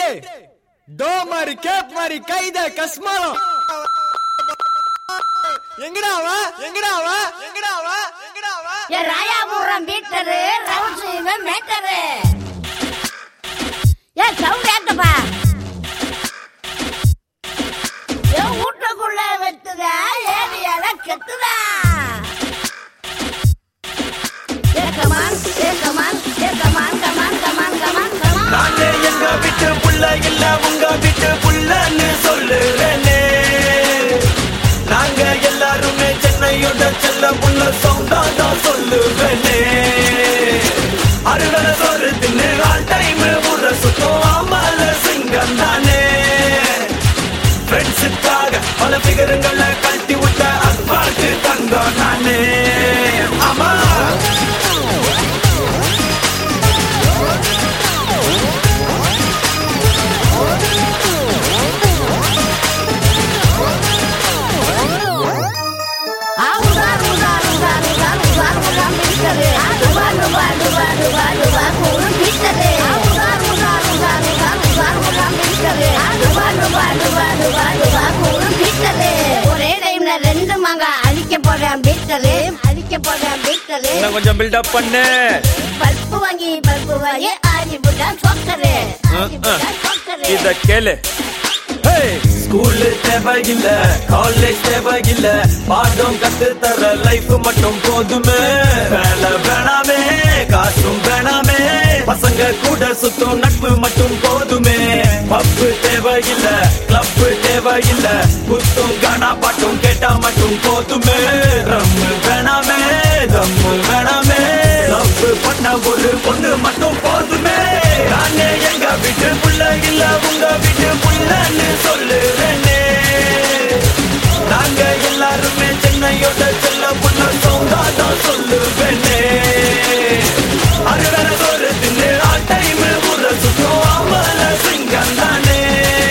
to மாதிரி gap மாதிரி கைத கஸ்மாலம் எங்கடா அவ எங்கடா அவ எங்கடா அவ எங்கடா அவ ஏ ராயாபுரம் பீட்டரு ரவுசிங்க மேட்டரு ஏ சவுண்ட் ஏத்தப்பா ஏ வீட்டுக்குள்ள வெத்துதா ஏரியால கெத்துதா ஏ கமான் ஏ கமான் ஏ come on come on come on come on come on நானே எங்க வீட்டு புள்ள இல்ல உங்க வீட்டு புள்ளன்னு சொல்லுறேனே நாங்க எல்லாருமே சென்னையோட செல்ல புள்ள சவுண்டா தான் சொல்லுவேனே அறுவடை சோறு தின்னு ஆல் டைம் ஊற சுத்தம் ஆமால சிங்கம் தானே ஃப்ரெண்ட்ஸுக்காக பல பிகரங்களை கழட்டி விட்ட அப்பாக்கு தங்கம் நானே ஆமா ஆவுதா ருதா ருதா ருதா ருதா ருதா பீட்டரு ருபா ருபா ருபா ருபா ருபா கூறு பீட்டரு ஆவுதா ருதா ருதா ருதா ருதா ருதா பீட்டரு ருபா ருபா ருபா ருபா ருபா கூறு பீட்டரு ஒரே டைம்ல ரெண்டு மங்க அழிக்க போறேன் பீட்டரு அழிக்க போறேன் பீட்டரு இன்னும் கொஞ்சம் பில்டப் பண்ணு பல்பு வாங்கி பல்பு வாங்கி ஆடி புட்டா சொக்கரு ஆடி புட்டா சொக்கரு இத கேளு ஸ்கூல் தேவையில்ல காலேஜ் தேவையில்ல பாடம் கத்து தர லைஃப் மட்டும் போதுமே வேலை வேணாமே காசும் வேணாமே பசங்க கூட சுத்தும் நட்பு மட்டும் போதுமே பப்பு தேவையில்ல கிளப் தேவையில்ல குத்தும் கானா பாட்டும் கேட்டா மட்டும் போதுமே ரம்மு வேணாமே தம்மு வேணாமே லவ் பண்ண ஒரு பொண்ணு மட்டும் போதுமே நானே எங்க வீட்டு புள்ள இல்ல உங்க வீட்டு புள்ளன்னு சொல்லுறேனே நாங்க எல்லாருமே சென்னையோட செல்ல புள்ள சவுண்டா தான் சொல்லுவேனே அறுவடை சோறு தின்னு ஆல் டைம் ஊற சுத்தம் ஆமல சிங்கம் தானே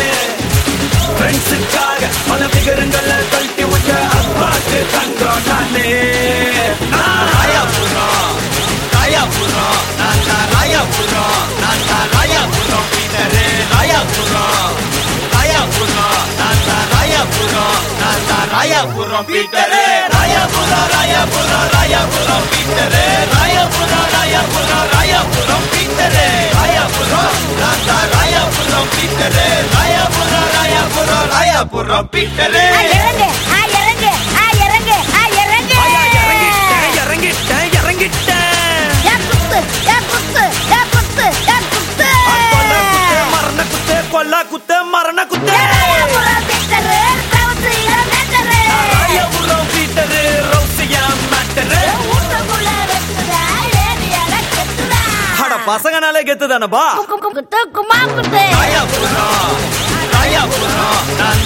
ஃப்ரெண்ட்ஸுக்காக பல பிகரங்களை கழட்டி விட்ட அப்பாக்கு தங்கம் நானே நான் ராயாபுரம் ராயாபுரம் நான் தான் ராயாபுரம் நான் தான் ராயாபுரம் பீட்டரே ராயாபுரம் ராயாபுரம் நான் தான் ராயாபுரம் நான் தான் ராயாபுரம் பீட்டரே ராயாபுரம் ராயாபுரம் ராயாபுரம் பீட்டரே ராயாபுரம் ராயாபுரம் ராயாபுரம் பீட்டரே ராயாபுரம் நான் தான் ராயாபுரம் பீட்டரே ராயாபுரம் ராயாபுரம் ராயாபுரம் பீட்டரே ஆ இறங்கு ஆ இறங்கு ஆ இறங்கு ஆ இறங்கு ஐயா, இறங்கிட்டேன் இறங்கிட்டேன் இறங்கிட்டேன் யா குத்து யா குத்து யா குத்து யா குத்து கொல்ல குத்து மரண குத்து கொல்ல குத்து மரண குத்து ராயாபுரம் பீட்டரு ரவுசிங்க மேட்டரு ராயபுரம் பீட்டரு ரவுசியா மேட்டரு வீட்டுக்குள்ள வெத்துதா ஏரியால கெத்துதா அட பசங்கனாலே கெத்து தானப்பா குத்து குமா குத்து ராயபுரம் ராயபுரம் நான்